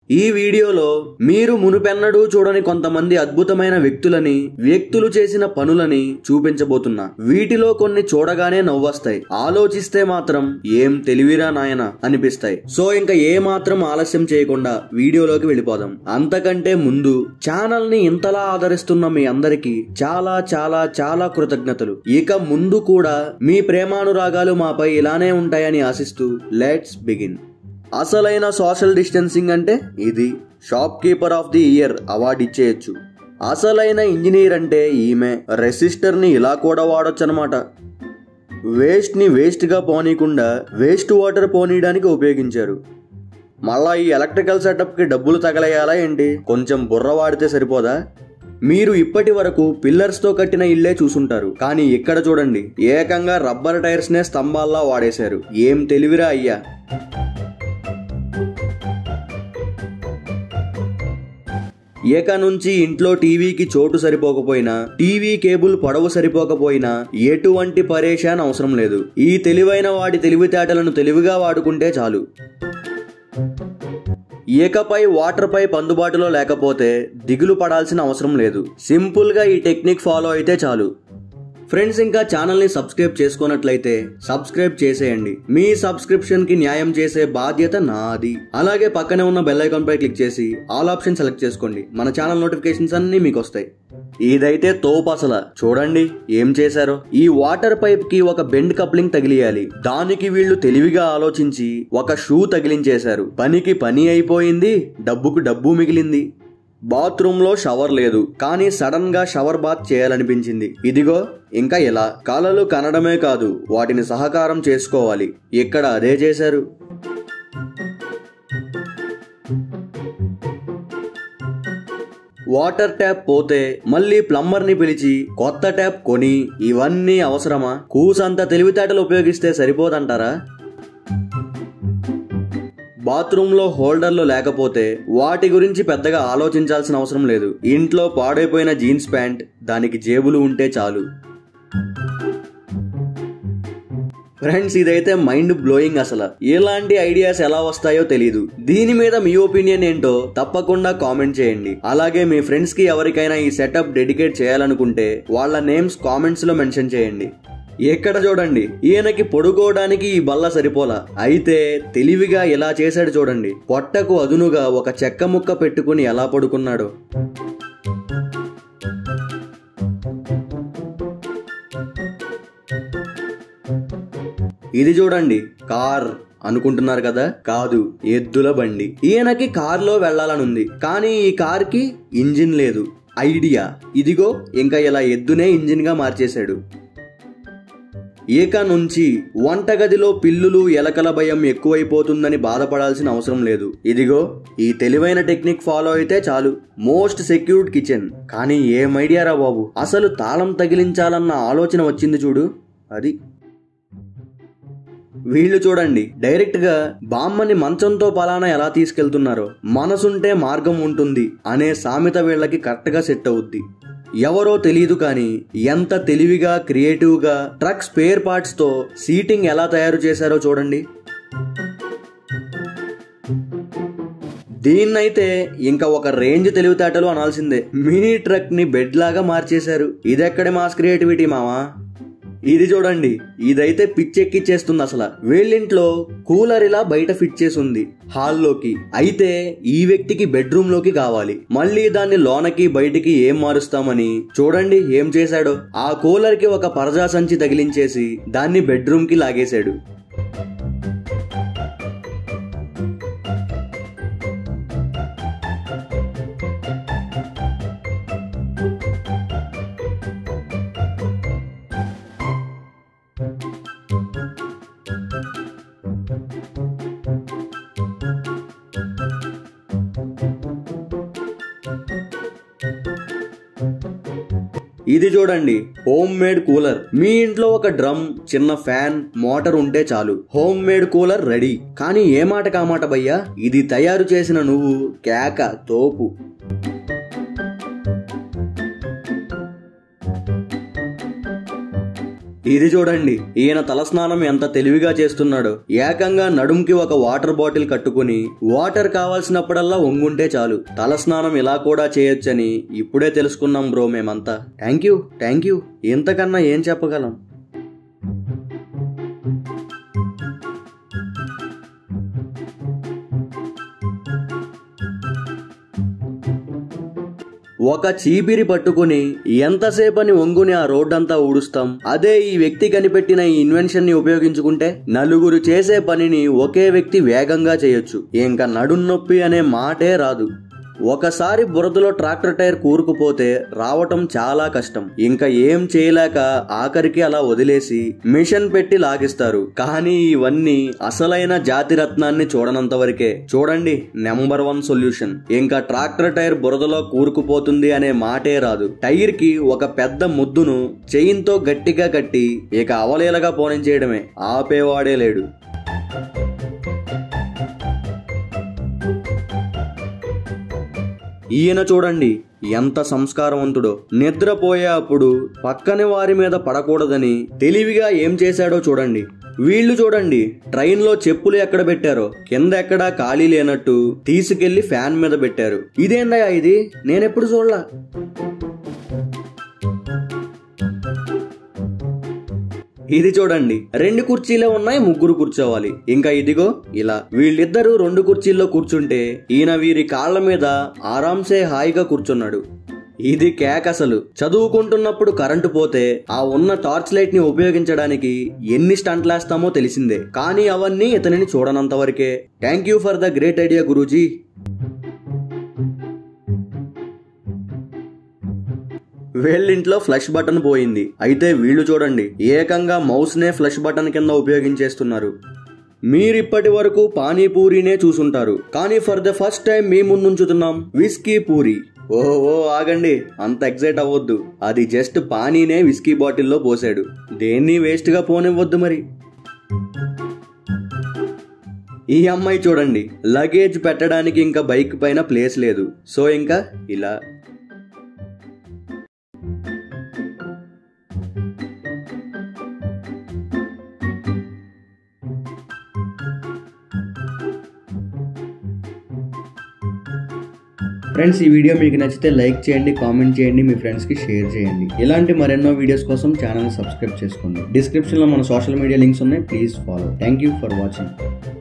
ఈ వీడియోలో మీరు మునుపెన్నడూ చూడని కొంతమంది అద్భుతమైన వ్యక్తులని వ్యక్తులు చేసిన పనులని చూపించబోతున్నా వీటిలో కొన్ని చూడగానే నవ్వొస్తాయి ఆలోచిస్తే మాత్రం ఏం తెలివిరా నాయన అనిపిస్తాయి సో ఇంకా ఏ మాత్రం ఆలస్యం చేయకుండా వీడియోలోకి వెళ్ళిపోదాం అంతకంటే ముందు ఛానల్ ని ఇంతలా ఆదరిస్తున్న మీ అందరికీ చాలా చాలా చాలా కృతజ్ఞతలు ఇక ముందు కూడా మీ ప్రేమానురాగాలు మాపై ఇలానే ఉంటాయని ఆశిస్తూ లెట్స్ బిగిన్ అసలైన సోషల్ డిస్టెన్సింగ్ అంటే ఇది shopkeeper of the year award ఇచ్చేయచ్చు అసలైన ఇంజనీర్ అంటే ఈమె రెసిస్టర్ని ఇలా కూడా వాడొచ్చు అనమాట వేస్ట్ని వేస్ట్గా పోనీయకుండా వేస్ట్ వాటర్ పోనీయడానికి ఉపయోగించారు మళ్ళా ఈ ఎలక్ట్రికల్ సెటప్కి డబ్బులు తగలేయాలా ఏంటి కొంచెం బుర్ర వాడితే సరిపోదా మీరు ఇప్పటి వరకు పిల్లర్స్ తో కట్టిన ఇల్లే చూసుంటారు కానీ ఇక్కడ చూడండి ఏకంగా రబ్బర్ టైర్స్ నే స్తంభాల్లా వాడేశారు ఏం తెలివిరా అయ్యా ఏక నుంచి ఇంట్లో టీవీకి చోటు సరిపోకపోయినా టీవీ కేబుల్ పొడవు సరిపోకపోయినా ఎటువంటి పరేషాన్ అవసరం లేదు ఈ తెలివైన వాడి తెలివితేటలను తెలివిగా వాడుకుంటే చాలు ఏకపై వాటర్ పైప్ అందుబాటులో లేకపోతే దిగులు పడాల్సిన అవసరం లేదు సింపుల్ గా ఈ టెక్నిక్ ఫాలో అయితే చాలు ఫ్రెండ్స్ ఇంకా ఛానల్ ని సబ్స్క్రైబ్ చేసుకున్నట్లయితే సబ్స్క్రైబ్ చేసేయండి మీ సబ్స్క్రిప్షన్ కి న్యాయం చేసే బాధ్యత నాది అలాగే పక్కనే ఉన్న బెల్ ఐకాన్ పై క్లిక్ చేసి ఆల్ ఆప్షన్ సెలెక్ట్ చేసుకోండి మన ఛానల్ నోటిఫికేషన్స్ అన్ని మీకు వస్తాయి ఇదైతే తోపు అసలు చూడండి ఏం చేశారో ఈ వాటర్ పైప్ కి ఒక బెండ్ కప్లింగ్ తగిలియాలి దానికి వీళ్ళు తెలివిగా ఆలోచించి ఒక షూ తగిలించేశారు పనికి పని అయిపోయింది డబ్బుకు డబ్బు మిగిలింది బాత్రూమ్ లో షవర్ లేదు కానీ సడన్ గా షవర్ బాత్ చేయాలనిపించింది ఇదిగో ఇంకా ఎలా కళలు కనడమే కాదు వాటిని సహకారం చేసుకోవాలి ఇక్కడ అదే చేశారు వాటర్ ట్యాప్ పోతే మళ్ళీ ప్లంబర్ ని పిలిచి కొత్త ట్యాప్ కొని ఇవన్నీ అవసరమా కూసంత తెలివితేటలు ఉపయోగిస్తే సరిపోదంటారా బాత్రూంలో హోల్డర్లు లేకపోతే వాటి గురించి పెద్దగా ఆలోచించాల్సిన అవసరం లేదు ఇంట్లో పాడైపోయిన జీన్స్ ప్యాంట్ దానికి జేబులు ఉంటే చాలు ఫ్రెండ్స్ ఇదైతే మైండ్ బ్లోయింగ్ అసలు ఎలాంటి ఐడియాస్ ఎలా వస్తాయో తెలియదు దీని మీద మీ ఒపీనియన్ ఏంటో తప్పకుండా కామెంట్ చేయండి అలాగే మీ ఫ్రెండ్స్ కి ఎవరికైనా ఈ సెటప్ డెడికేట్ చేయాలనుకుంటే వాళ్ళ నేమ్స్ కామెంట్స్ లో మెన్షన్ చేయండి ఎక్కడ చూడండి ఈయనకి పొడుకోవడానికి ఈ బల్ల సరిపోలా అయితే తెలివిగా ఎలా చేశాడు చూడండి పొట్టకు అదునుగా ఒక చెక్క ముక్క పెట్టుకుని ఎలా పడుకున్నాడో ఇది చూడండి కార్ అనుకుంటున్నారు కదా కాదు ఎద్దుల బండి ఈయనకి కార్లో వెళ్లాలనుంది కానీ ఈ కార్కి ఇంజిన్ లేదు ఐడియా ఇదిగో ఇంకా ఇలా ఎద్దునే ఇంజిన్ గా మార్చేశాడు ఏక నుంచి వంటగదిలో పిల్లులు ఎలకల భయం ఎక్కువైపోతుందని బాధపడాల్సిన అవసరం లేదు ఇదిగో ఈ తెలివైన టెక్నిక్ ఫాలో అయితే చాలు మోస్ట్ సెక్యూర్డ్ కిచెన్ కానీ ఏం ఐడియా రా బాబు అసలు తాళం తగిలించాలన్న ఆలోచన వచ్చింది చూడు అది వీళ్ళు చూడండి డైరెక్ట్ గా బామ్మని మంచంతో పలానా ఎలా తీసుకెళ్తున్నారో మనసుంటే మార్గం ఉంటుంది అనే సామెత వీళ్ళకి కరెక్ట్ గా సెట్ అవుద్ది ఎవరో తెలియదు కానీ ఎంత తెలివిగా క్రియేటివ్ గా ట్రక్ స్పేర్ పార్ట్స్ తో సీటింగ్ ఎలా తయారు చేశారో చూడండి దీన్నైతే ఇంకా ఒక రేంజ్ తెలివితేటలు అనాల్సిందే మినీ ట్రక్ ని బెడ్ లాగా మార్చేశారు ఇదెక్కడి మాస్ క్రియేటివిటీ మావా ఇది చూడండి ఇదైతే పిచ్చెక్కిచ్చేస్తుంది అసలు వీళ్ళింట్లో కూలర్ ఇలా బయట ఫిట్ చేసి ఉంది హాల్లోకి అయితే ఈ వ్యక్తికి బెడ్రూమ్ లోకి కావాలి మళ్ళీ దాన్ని లోనకి బయటికి ఏం మారుస్తామని చూడండి ఏం చేశాడో ఆ కూలర్ కి ఒక పరజా సంచి తగిలించేసి దాన్ని బెడ్రూమ్ కి లాగేశాడు ఇది చూడండి హోమ్ మేడ్ కూలర్ మీ ఇంట్లో ఒక డ్రమ్ చిన్న ఫ్యాన్ మోటార్ ఉంటే చాలు హోమ్ మేడ్ కూలర్ రెడీ కానీ ఏ మాట కామాట భయ్యా ఇది తయారు చేసిన నువ్వు కేక తోపు ఇది చూడండి ఈయన తలస్నానం ఎంత తెలివిగా చేస్తున్నాడో ఏకంగా నడుంకి ఒక వాటర్ బాటిల్ కట్టుకుని వాటర్ కావాల్సినప్పుడల్లా ఒంగుంటే చాలు తలస్నానం ఇలా కూడా చేయొచ్చని ఇప్పుడే తెలుసుకున్నాం బ్రో మేమంతా థ్యాంక్ యూ థ్యాంక్ యూ ఇంతకన్నా ఏం చెప్పగలం ఒక చీపిరి పట్టుకుని ఎంతసేపని ఒంగుని ఆ రోడ్డంతా ఊడుస్తాం అదే ఈ వ్యక్తి కనిపెట్టిన ఈ ఇన్వెన్షన్ ని ఉపయోగించుకుంటే నలుగురు చేసే పనిని ఒకే వ్యక్తి వేగంగా చేయొచ్చు ఇంకా నడున్నొప్పి అనే మాటే రాదు ఒకసారి బురదలో ట్రాక్టర్ టైర్ కూరుకుపోతే రావటం చాలా కష్టం ఇంకా ఏం చేయలేక ఆఖరికి అలా వదిలేసి మిషన్ పెట్టి లాగిస్తారు కానీ ఇవన్నీ అసలైన జాతి రత్నాన్ని చూడనంత వరకే చూడండి నెంబర్ వన్ సొల్యూషన్ ఇంకా ట్రాక్టర్ టైర్ బురదలో కూరుకుపోతుంది అనే మాటే రాదు టైర్ కి ఒక పెద్ద ముద్దును చెయ్యితో గట్టిగా కట్టి ఇక అవలేలగా పోనించేయడమే ఆపేవాడే లేడు ఈయన చూడండి ఎంత సంస్కారవంతుడో నిద్రపోయే అప్పుడు పక్కని వారి మీద పడకూడదని తెలివిగా ఏం చేశాడో చూడండి వీళ్ళు చూడండి ట్రైన్లో చెప్పులు ఎక్కడ పెట్టారో కింద ఎక్కడా ఖాళీ లేనట్టు తీసుకెళ్లి ఫ్యాన్ మీద పెట్టారు ఇదేందయ్యా ఇది నేనెప్పుడు చూడలా ఇది చూడండి రెండు కుర్చీలే ఉన్నాయి ముగ్గురు కూర్చోవాలి ఇంకా ఇదిగో ఇలా వీళ్ళిద్దరూ రెండు కుర్చీల్లో కూర్చుంటే ఈయన వీరి కాళ్ళ మీద ఆరాంసే హాయిగా కూర్చున్నాడు ఇది కేక్ అసలు చదువుకుంటున్నప్పుడు కరెంటు పోతే ఆ ఉన్న టార్చ్ లైట్ ని ఉపయోగించడానికి ఎన్ని స్టంట్లేస్తామో తెలిసిందే కానీ అవన్నీ ఇతనిని చూడనంత వరకే thank you for the great idea Guruji వీళ్ళింట్లో ఫ్లష్ బటన్ పోయింది అయితే వీళ్ళు చూడండి ఏకంగా మౌస్ నే ఫ్లష్ బటన్ కింద ఉపయోగించేస్తున్నారు మీరిప్పటి వరకు పానీపూరినే చూసుంటారు కానీ ఫర్ ద ఫస్ట్ టైం మీ ముందుంచుతున్నాం విస్కీ పూరి ఓ ఓ ఆగండి అంత ఎగ్జైట్ అవ్వద్దు అది జస్ట్ పానీనే విస్కీ బాటిల్లో పోసాడు దేన్ని వేస్ట్ గా పోనివ్వద్దు మరి ఈ అమ్మాయి చూడండి లగేజ్ పెట్టడానికి ఇంకా బైక్ పైన ప్లేస్ లేదు సో ఇంకా ఇలా ఫ్రెండ్స్ ఈ వీడియో మీకు నచ్చితే లైక్ చేయండి కామెంట్ చేయండి మీ ఫ్రెండ్స్కి షేర్ చేయండి ఇలాంటి మరెన్నో వీడియోస్ కోసం ఛానల్ సబ్స్క్రైబ్ చేసుకోండి డిస్క్రిప్షన్లో మన సోషల్ మీడియా లింక్స్ ఉన్నాయి please follow thank you for watching